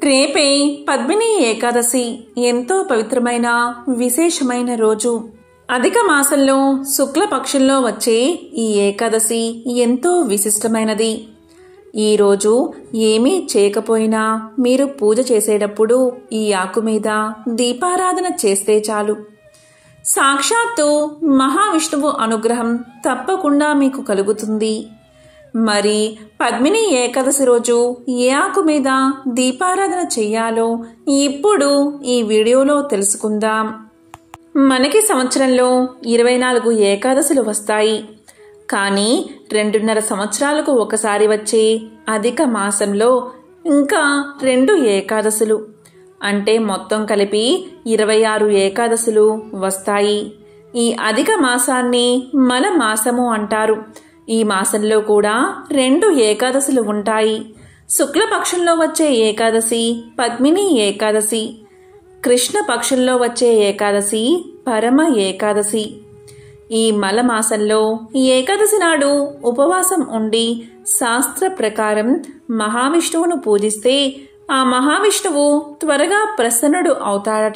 రేపే పద్మిని ఏకాదశి ఎంతో పవిత్రమైన విశేషమైన రోజు అధిక మాసంలో శుక్లపక్షంలో వచ్చే ఈ ఏకాదశి ఎంతో విశిష్టమైనది ఈ రోజు ఏమీ చేయకపోయినా మీరు పూజ చేసేటప్పుడు ఈ ఆకు మీద దీపారాధన చేస్తే చాలు సాక్షాత్తు మహావిష్ణువు అనుగ్రహం తప్పకుండా మీకు కలుగుతుంది మరి పద్మిని ఏకాదశి రోజు ఏ ఆకు మీద దీపారాధన చెయ్యాలో ఇప్పుడు ఈ వీడియోలో తెలుసుకుందాం మనకి సంవత్సరంలో ఇరవై నాలుగు ఏకాదశులు వస్తాయి కానీ రెండున్నర సంవత్సరాలకు ఒకసారి వచ్చే అధిక మాసంలో ఇంకా రెండు ఏకాదశులు అంటే మొత్తం కలిపి ఇరవై ఆరు ఏకాదశులు వస్తాయి ఈ అధిక మాసాన్ని మల మాసము అంటారు ఈ మాసంలో కూడా రెండు ఏకాదశులు ఉంటాయి శుక్లపక్షంలో వచ్చే ఏకాదశి పద్మిని ఏకాదశి కృష్ణ పక్షంలో వచ్చే ఏకాదశి పరమ ఏకాదశి ఈ మల మాసంలో ఈ ఏకాదశి నాడు ఉపవాసం ఉండి శాస్త్ర ప్రకారం మహావిష్ణువును పూజిస్తే ఆ మహావిష్ణువు త్వరగా ప్రసన్నుడు అవుతాడట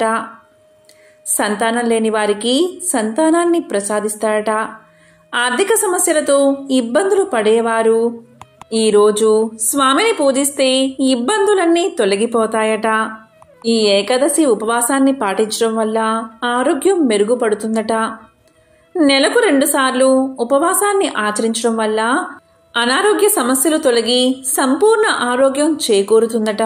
సంతానం లేని వారికి సంతానాన్ని ప్రసాదిస్తాడట ఆర్థిక సమస్యలతో ఇబ్బందులు పడేవారు ఈరోజు స్వామిని పూజిస్తే ఇబ్బందులన్నీ తొలగిపోతాయట ఈ ఏకాదశి ఉపవాసాన్ని పాటించడం వల్ల ఆరోగ్యం మెరుగుపడుతుందట నెలకు రెండుసార్లు ఉపవాసాన్ని ఆచరించడం వల్ల అనారోగ్య సమస్యలు తొలగి సంపూర్ణ ఆరోగ్యం చేకూరుతుందట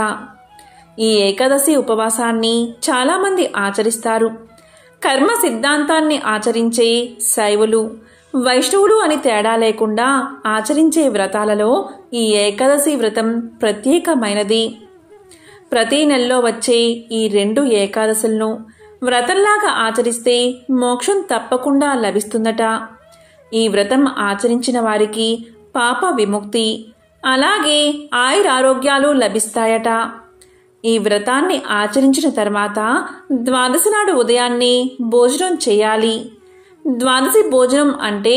ఈ ఏకాదశి ఉపవాసాన్ని చాలామంది ఆచరిస్తారు కర్మ సిద్ధాంతాన్ని ఆచరించే శైవులు వైష్ణవులు అని తేడా లేకుండా ఆచరించే వ్రతాలలో ఈ ఏకాదశి వ్రతం ప్రత్యేకమైనది ప్రతి నెలలో వచ్చే ఈ రెండు ఏకాదశులను వ్రతంలాగా ఆచరిస్తే మోక్షం తప్పకుండా లభిస్తుందట ఈ వ్రతం ఆచరించిన వారికి పాప విముక్తి అలాగే ఆయురారోగ్యాలు లభిస్తాయట ఈ వ్రతాన్ని ఆచరించిన తర్వాత ద్వాదశి నాడు ఉదయాన్నే భోజనం చేయాలి ద్వాదశి భోజనం అంటే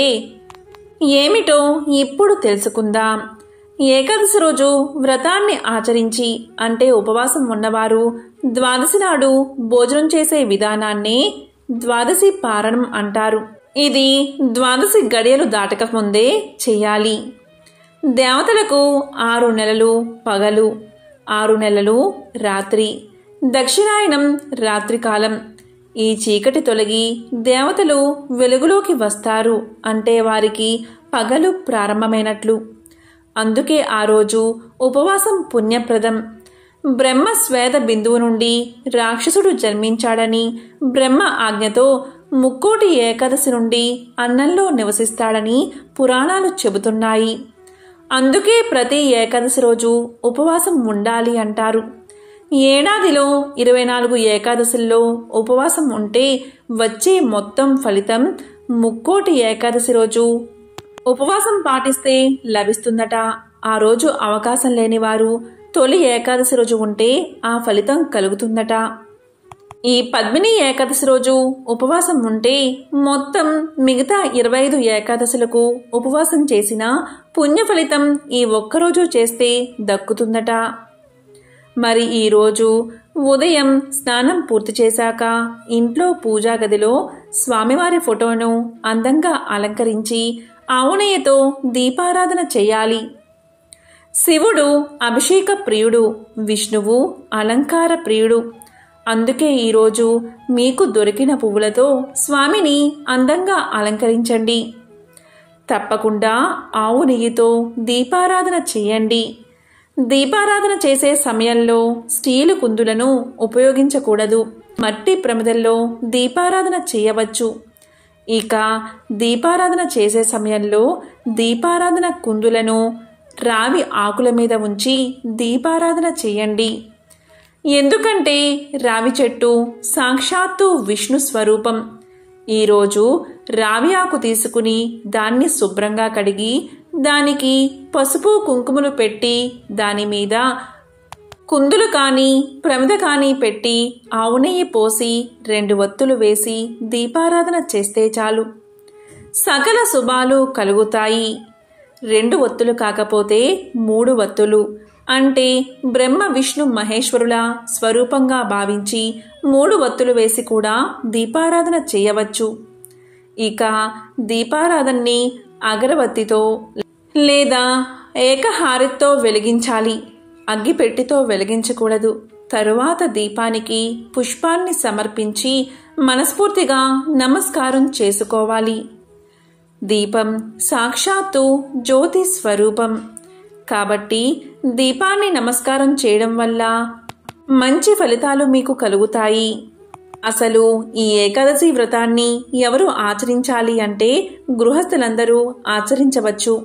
ఏమిటో ఇప్పుడు తెలుసుకుందాం ఏకాదశి రోజు వ్రతాన్ని ఆచరించి అంటే ఉపవాసం ఉన్నవారు ద్వాదశి నాడు భోజనం చేసే విధానాన్ని ద్వాదశి పారణం అంటారు ఇది ద్వాదశి గడియలు దాటక ముందే చెయ్యాలి దేవతలకు ఆరు నెలలు పగలు ఆరు నెలలు రాత్రి దక్షిణాయనం రాత్రికాలం ఈ చీకటి తొలగి దేవతలు వెలుగులోకి వస్తారు అంటే వారికి పగలు ప్రారంభమైనట్లు అందుకే ఆ రోజు ఉపవాసం పుణ్యప్రదం బ్రహ్మ స్వేద బిందువు నుండి రాక్షసుడు జన్మించాడని బ్రహ్మ ఆజ్ఞతో ముక్కోటి ఏకాదశి నుండి అన్నంలో నివసిస్తాడని పురాణాలు చెబుతున్నాయి అందుకే ప్రతి ఏకాదశి రోజు ఉపవాసం ఉండాలి అంటారు ఏడాదిలో ఇరవై నాలుగు ఏకాదశుల్లో ఉపవాసం ఉంటే వచ్చే మొత్తం ఫలితం ముక్కోటి ఏకాదశి రోజు ఉపవాసం పాటిస్తే లభిస్తుందట ఆ రోజు అవకాశం లేనివారు తొలి ఏకాదశి రోజు ఉంటే ఆ ఫలితం కలుగుతుందట ఈ పద్మిని ఏకాదశి రోజు ఉపవాసం ఉంటే మొత్తం మిగతా ఇరవై ఐదు ఏకాదశులకు ఉపవాసం చేసిన పుణ్య ఫలితం ఈ ఒక్కరోజు చేస్తే దక్కుతుందట మరి ఈరోజు ఉదయం స్నానం పూర్తి చేశాక ఇంట్లో పూజా గదిలో స్వామివారి ఫోటోను అందంగా అలంకరించి ఆవునేయతో దీపారాధన చేయాలి శివుడు అభిషేక ప్రియుడు విష్ణువు అలంకార ప్రియుడు అందుకే ఈరోజు మీకు దొరికిన పువ్వులతో స్వామిని అందంగా అలంకరించండి తప్పకుండా ఆవు నెయ్యితో దీపారాధన చేయండి దీపారాధన చేసే సమయంలో స్టీలు కుందులను ఉపయోగించకూడదు మట్టి ప్రమిదల్లో దీపారాధన చేయవచ్చు ఇక దీపారాధన చేసే సమయంలో దీపారాధన కుందులను రావి ఆకుల మీద ఉంచి దీపారాధన చేయండి ఎందుకంటే రావి చెట్టు సాక్షాత్తు విష్ణు స్వరూపం ఈరోజు రావి ఆకు తీసుకుని దాన్ని శుభ్రంగా కడిగి దానికి పసుపు కుంకుమలు పెట్టి దాని మీద కుందులు కానీ ప్రమిద కానీ పెట్టి ఆవు నెయ్యి పోసి రెండు వత్తులు వేసి దీపారాధన చేస్తే చాలు సకల శుభాలు కలుగుతాయి రెండు ఒత్తులు కాకపోతే మూడు వత్తులు అంటే బ్రహ్మ విష్ణు మహేశ్వరుల స్వరూపంగా భావించి మూడు వత్తులు వేసి కూడా దీపారాధన చేయవచ్చు ఇక దీపారాధనని అగరబత్తితో లేదా ఏకహారతితో వెలిగించాలి అగ్గిపెట్టితో వెలిగించకూడదు తరువాత దీపానికి పుష్పాన్ని సమర్పించి మనస్ఫూర్తిగా నమస్కారం చేసుకోవాలి దీపం సాక్షాత్తు జ్యోతి స్వరూపం కాబట్టి దీపాన్ని నమస్కారం చేయడం వల్ల మంచి ఫలితాలు మీకు కలుగుతాయి అసలు ఈ ఏకాదశి వ్రతాన్ని ఎవరు ఆచరించాలి అంటే గృహస్థులందరూ ఆచరించవచ్చు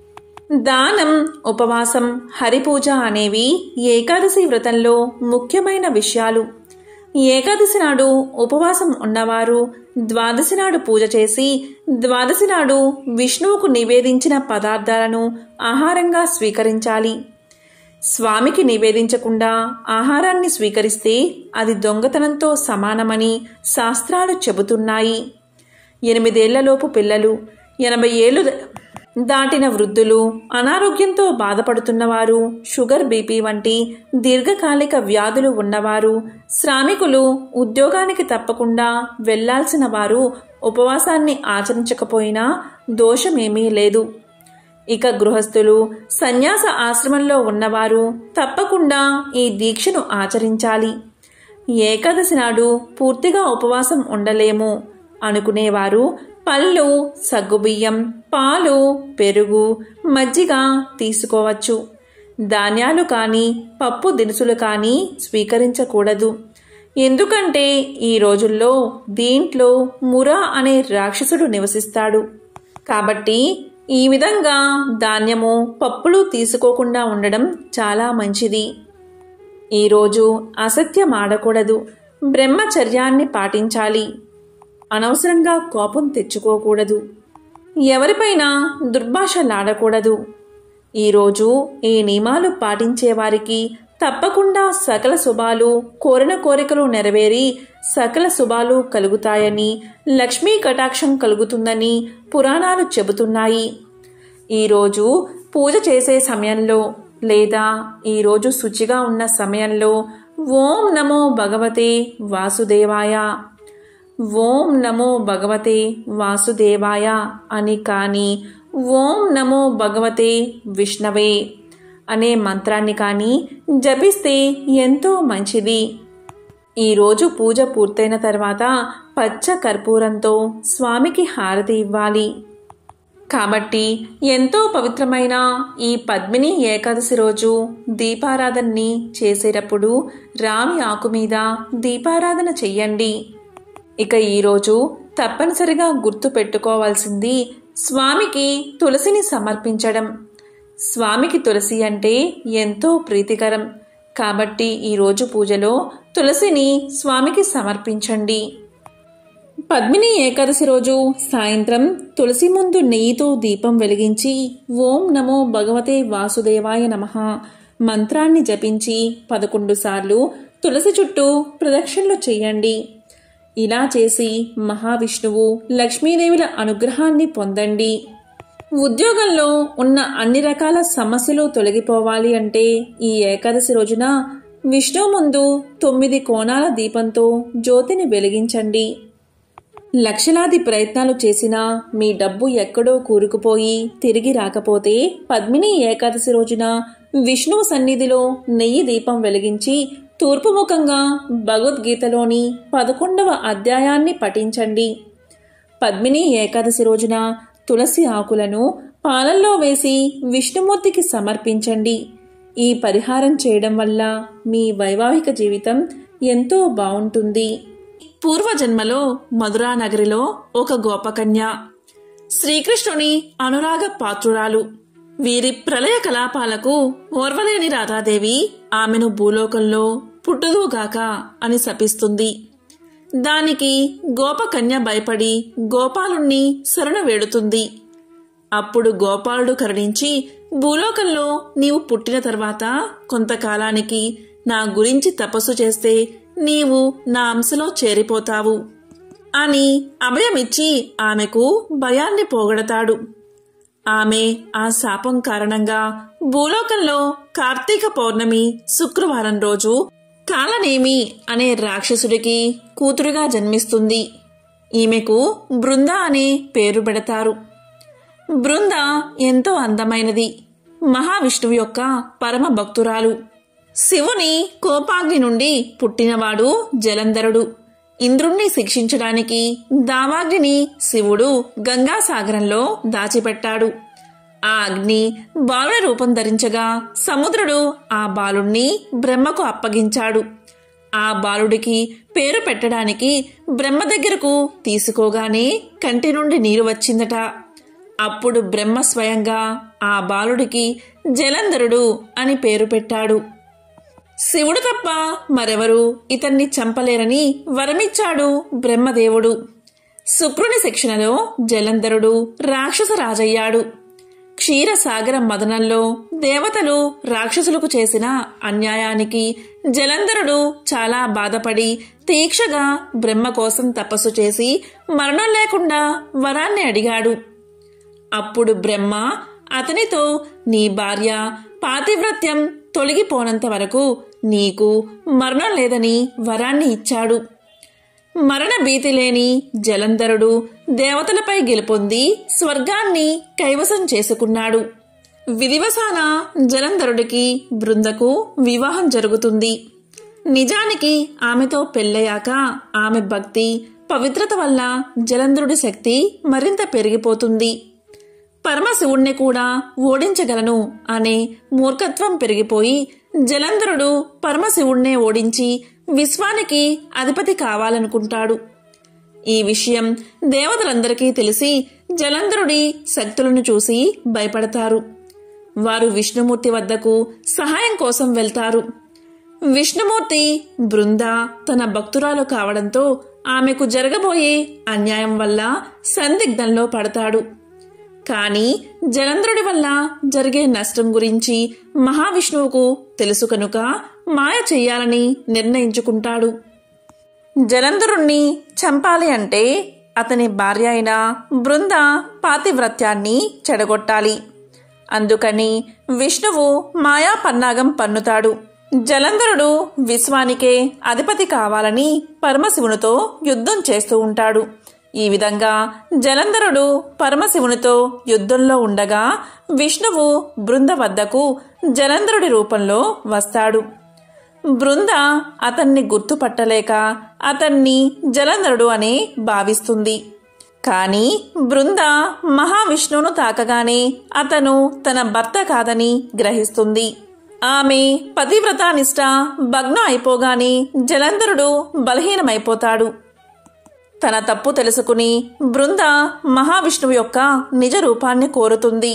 దానం ఉపవాసం హరిపూజ అనేవి ఏకాదశి వ్రతంలో ముఖ్యమైన విషయాలు ఏకాదశి నాడు ఉపవాసం ఉన్నవారు ద్వాదశి నాడు పూజ చేసి ద్వాదశి నాడు విష్ణువుకు నివేదించిన పదార్థాలను ఆహారంగా స్వీకరించాలి స్వామికి నివేదించకుండా ఆహారాన్ని స్వీకరిస్తే అది దొంగతనంతో సమానమని శాస్త్రాలు చెబుతున్నాయి ఎనిమిదేళ్లలోపు పిల్లలు ఎనభై ఏళ్ళు దాటిన వృద్ధులు అనారోగ్యంతో బాధపడుతున్నవారు షుగర్ బీపీ వంటి దీర్ఘకాలిక వ్యాధులు ఉన్నవారు శ్రామికులు ఉద్యోగానికి తప్పకుండా వెళ్లాల్సిన వారు ఉపవాసాన్ని ఆచరించకపోయినా దోషమేమీ లేదు ఇక గృహస్థులు సన్యాస ఆశ్రమంలో ఉన్నవారు తప్పకుండా ఈ దీక్షను ఆచరించాలి ఏకాదశి నాడు పూర్తిగా ఉపవాసం ఉండలేము అనుకునేవారు పళ్ళు సగ్గుబియ్యం పాలు పెరుగు మజ్జిగ తీసుకోవచ్చు ధాన్యాలు కానీ పప్పు దినుసులు కానీ స్వీకరించకూడదు ఎందుకంటే ఈ రోజుల్లో దీంట్లో మురా అనే రాక్షసుడు నివసిస్తాడు కాబట్టి ఈ విధంగా ధాన్యము పప్పులు తీసుకోకుండా ఉండడం చాలా మంచిది ఈరోజు అసత్యం ఆడకూడదు బ్రహ్మచర్యాన్ని పాటించాలి అనవసరంగా కోపం తెచ్చుకోకూడదు ఎవరిపైనా దుర్భాషలాడకూడదు ఈరోజు ఈ నియమాలు పాటించేవారికి తప్పకుండా సకల శుభాలు కోరిన కోరికలు నెరవేరి సకల శుభాలు కలుగుతాయని లక్ష్మీ కటాక్షం కలుగుతుందని పురాణాలు చెబుతున్నాయి ఈరోజు పూజ చేసే సమయంలో లేదా ఈరోజు శుచిగా ఉన్న సమయంలో ఓం నమో భగవతే వాసుదేవాయ ఓం నమో భగవతే వాసుదేవాయ అని కానీ ఓం నమో భగవతే విష్ణవే అనే మంత్రాన్ని కానీ జపిస్తే ఎంతో మంచిది ఈరోజు పూజ పూర్తయిన తర్వాత పచ్చ కర్పూరంతో స్వామికి హారతి ఇవ్వాలి కాబట్టి ఎంతో పవిత్రమైన ఈ పద్మిని ఏకాదశి రోజు దీపారాధనని చేసేటప్పుడు రావి ఆకు మీద దీపారాధన చెయ్యండి ఇక ఈరోజు తప్పనిసరిగా గుర్తు పెట్టుకోవాల్సింది స్వామికి తులసిని సమర్పించడం స్వామికి తులసి అంటే ఎంతో ప్రీతికరం కాబట్టి ఈరోజు పూజలో తులసిని స్వామికి సమర్పించండి పద్మిని ఏకాదశి రోజు సాయంత్రం తులసి ముందు నెయ్యితో దీపం వెలిగించి ఓం నమో భగవతే వాసుదేవాయ నమః మంత్రాన్ని జపించి పదకొండు సార్లు తులసి చుట్టూ ప్రదక్షిణలు చేయండి ఇలా చేసి మహావిష్ణువు లక్ష్మీదేవుల అనుగ్రహాన్ని పొందండి ఉద్యోగంలో ఉన్న అన్ని రకాల సమస్యలు తొలగిపోవాలి అంటే ఈ ఏకాదశి రోజున విష్ణు ముందు తొమ్మిది కోణాల దీపంతో జ్యోతిని వెలిగించండి లక్షలాది ప్రయత్నాలు చేసినా మీ డబ్బు ఎక్కడో కూరుకుపోయి తిరిగి రాకపోతే పద్మిని ఏకాదశి రోజున విష్ణువు సన్నిధిలో నెయ్యి దీపం వెలిగించి తూర్పుముఖంగా భగవద్గీతలోని పదకొండవ అధ్యాయాన్ని పఠించండి పద్మిని ఏకాదశి రోజున తులసి ఆకులను పాలల్లో వేసి విష్ణుమూర్తికి సమర్పించండి ఈ పరిహారం చేయడం వల్ల మీ వైవాహిక జీవితం ఎంతో బావుంటుంది పూర్వజన్మలో మధురా నగరిలో ఒక గోపకన్య శ్రీకృష్ణుని అనురాగ పాత్రురాలు వీరి ప్రళయ కలాపాలకు ఓర్వలేని రాధాదేవి ఆమెను భూలోకంలో పుట్టుదుగాక అని శపిస్తుంది దానికి గోపకన్య భయపడి గోపాలుణ్ణి శరణ వేడుతుంది అప్పుడు గోపాలుడు కరుణించి భూలోకంలో నీవు పుట్టిన తర్వాత కొంతకాలానికి నా గురించి తపస్సు చేస్తే నీవు నా అంశలో చేరిపోతావు అని అభయమిచ్చి ఆమెకు భయాన్ని పోగొడతాడు ఆమె ఆ శాపం కారణంగా భూలోకంలో కార్తీక పౌర్ణమి శుక్రవారం రోజు కాలనేమి అనే రాక్షసుడికి కూతురుగా జన్మిస్తుంది ఈమెకు బృంద అనే పేరు పెడతారు బృంద ఎంతో అందమైనది మహావిష్ణువు యొక్క పరమ భక్తురాలు శివుని కోపాగ్ని నుండి పుట్టినవాడు జలంధరుడు ఇంద్రుణ్ణి శిక్షించడానికి దావాగ్నిని శివుడు గంగాసాగరంలో దాచిపెట్టాడు ఆ అగ్ని బాలుడి రూపం ధరించగా సముద్రుడు ఆ బాలుణ్ణి బ్రహ్మకు అప్పగించాడు ఆ బాలుడికి పేరు పెట్టడానికి బ్రహ్మ దగ్గరకు తీసుకోగానే కంటి నుండి నీరు వచ్చిందట అప్పుడు బ్రహ్మ స్వయంగా ఆ బాలుడికి జలంధరుడు అని పేరు పెట్టాడు శివుడు తప్ప మరెవరు ఇతన్ని చంపలేరని వరమిచ్చాడు బ్రహ్మదేవుడు శుక్రుని శిక్షణలో జలంధరుడు రాక్షస రాజయ్యాడు క్షీరసాగర మదనంలో దేవతలు రాక్షసులకు చేసిన అన్యాయానికి జలంధరుడు చాలా బాధపడి తీక్షగా బ్రహ్మ కోసం తపస్సు చేసి మరణం లేకుండా వరాన్ని అడిగాడు అప్పుడు బ్రహ్మ అతనితో నీ భార్య పాతివ్రత్యం తొలగిపోనంత వరకు నీకు మరణం లేదని వరాన్ని ఇచ్చాడు మరణ భీతి లేని జలంధరుడు దేవతలపై గెలుపొంది స్వర్గాన్ని కైవసం చేసుకున్నాడు విధివసాన జలంధరుడికి బృందకు వివాహం జరుగుతుంది నిజానికి ఆమెతో పెళ్ళయ్యాక ఆమె భక్తి పవిత్రత వల్ల జలంధరుడి శక్తి మరింత పెరిగిపోతుంది పరమశివుణ్ణి కూడా ఓడించగలను అనే మూర్ఖత్వం పెరిగిపోయి జలంధరుడు పరమశివుణ్ణే ఓడించి విశ్వానికి అధిపతి కావాలనుకుంటాడు ఈ విషయం దేవతలందరికీ తెలిసి జలంధరుడి శక్తులను చూసి భయపడతారు వారు విష్ణుమూర్తి వద్దకు సహాయం కోసం వెళ్తారు విష్ణుమూర్తి బృంద తన భక్తురాలు కావడంతో ఆమెకు జరగబోయే అన్యాయం వల్ల సందిగ్ధంలో పడతాడు కాని జలంధ్రుడి వల్ల జరిగే నష్టం గురించి మహావిష్ణువుకు తెలుసు కనుక మాయ చెయ్యాలని నిర్ణయించుకుంటాడు జలంధరుణ్ణి చంపాలి అంటే అతని భార్య అయిన బృంద పాతివ్రత్యాన్ని చెడగొట్టాలి అందుకని విష్ణువు మాయా పన్నాగం పన్నుతాడు జలంధరుడు విశ్వానికే అధిపతి కావాలని పరమశివునితో యుద్ధం చేస్తూ ఉంటాడు ఈ విధంగా జలంధరుడు పరమశివునితో యుద్ధంలో ఉండగా విష్ణువు బృంద వద్దకు జలంధరుడి రూపంలో వస్తాడు బృంద అతన్ని గుర్తుపట్టలేక అతన్ని జలంధరుడు అని భావిస్తుంది కాని బృంద మహావిష్ణువును తాకగానే అతను తన భర్త కాదని గ్రహిస్తుంది ఆమె పతివ్రతానిష్ట భగ్నం అయిపోగానే జలంధరుడు బలహీనమైపోతాడు తన తప్పు తెలుసుకుని బృంద మహావిష్ణువు యొక్క నిజ రూపాన్ని కోరుతుంది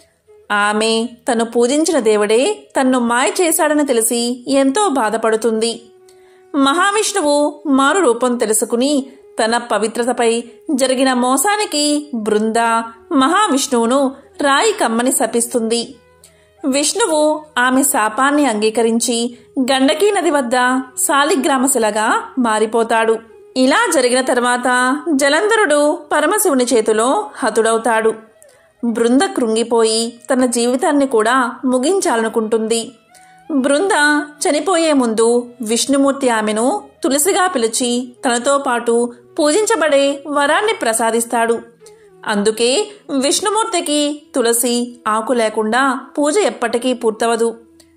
ఆమె తను పూజించిన దేవుడే తన్ను మాయ చేశాడని తెలిసి ఎంతో బాధపడుతుంది మహావిష్ణువు మారు రూపం తెలుసుకుని తన పవిత్రతపై జరిగిన మోసానికి బృంద మహావిష్ణువును రాయి కమ్మని శపిస్తుంది విష్ణువు ఆమె శాపాన్ని అంగీకరించి గండకీ నది వద్ద శాలిగ్రామశిలగా మారిపోతాడు ఇలా జరిగిన తర్వాత జలంధరుడు పరమశివుని చేతిలో హతుడవుతాడు బృంద కృంగిపోయి తన జీవితాన్ని కూడా ముగించాలనుకుంటుంది బృంద చనిపోయే ముందు విష్ణుమూర్తి ఆమెను తులసిగా పిలిచి తనతో పాటు పూజించబడే వరాన్ని ప్రసాదిస్తాడు అందుకే విష్ణుమూర్తికి తులసి ఆకు లేకుండా పూజ ఎప్పటికీ పూర్తవదు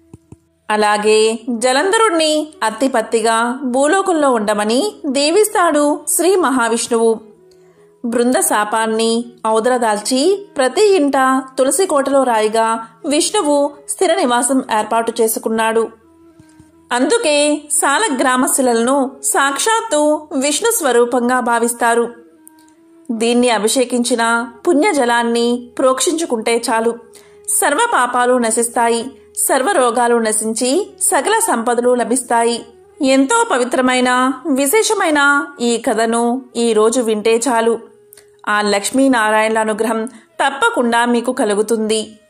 అలాగే జలంధరుణ్ణి అత్తిపత్తిగా భూలోకంలో ఉండమని దీవిస్తాడు శ్రీ మహావిష్ణువు బృంద శాపాన్ని ఔదరదాల్చి ప్రతి ఇంట తులసి కోటలో రాయిగా విష్ణువు స్థిర నివాసం ఏర్పాటు చేసుకున్నాడు అందుకే సాలగ్రామశిలలను సాక్షాత్తు విష్ణు స్వరూపంగా భావిస్తారు దీన్ని అభిషేకించిన పుణ్యజలాన్ని ప్రోక్షించుకుంటే చాలు సర్వ పాపాలు నశిస్తాయి సర్వ రోగాలు నశించి సకల సంపదలు లభిస్తాయి ఎంతో పవిత్రమైన విశేషమైన ఈ కథను ఈ రోజు వింటే చాలు ఆ లక్ష్మీనారాయణల అనుగ్రహం తప్పకుండా మీకు కలుగుతుంది